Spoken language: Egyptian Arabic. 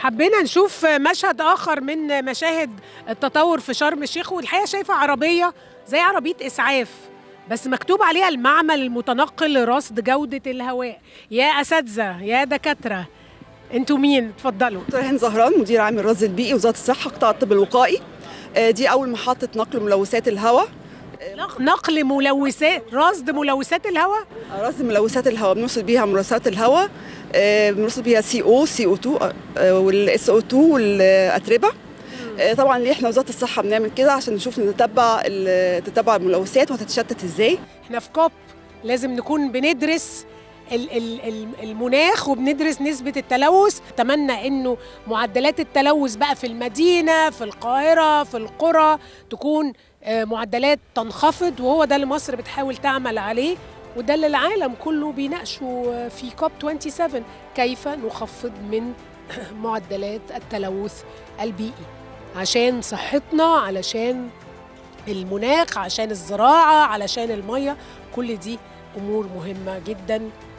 حبينا نشوف مشهد اخر من مشاهد التطور في شرم الشيخ والحقيقه شايفه عربيه زي عربيه اسعاف بس مكتوب عليها المعمل المتنقل لرصد جوده الهواء يا اساتذه يا دكاتره انتوا مين اتفضلوا دكتور هند زهران مدير عام الرصد البيئي وزاره الصحه قطاع الطب الوقائي آه، دي اول محطه نقل ملوثات الهواء نقل ملوثات رصد ملوثات الهواء رصد ملوثات الهواء بنوصل بيها ملوثات الهواء آه، بنوصل بيها سي او سي او 2 والاس او 2 والاتربه آه، طبعا ليه احنا وزاره الصحه بنعمل كده عشان نشوف نتبع ال- تتبع الملوثات وهتتشتت ازاي احنا في كوب لازم نكون بندرس ال- ال- ال- المناخ وبندرس نسبة التلوث أتمنى أنه معدلات التلوث بقى في المدينة في القاهرة في القرى تكون آه، معدلات تنخفض وهو ده اللي مصر بتحاول تعمل عليه وده اللي العالم كله بيناقشه آه، في كوب 27 كيف نخفض من معدلات التلوث البيئي عشان صحتنا علشان المناخ عشان الزراعة علشان المية كل دي أمور مهمة جدا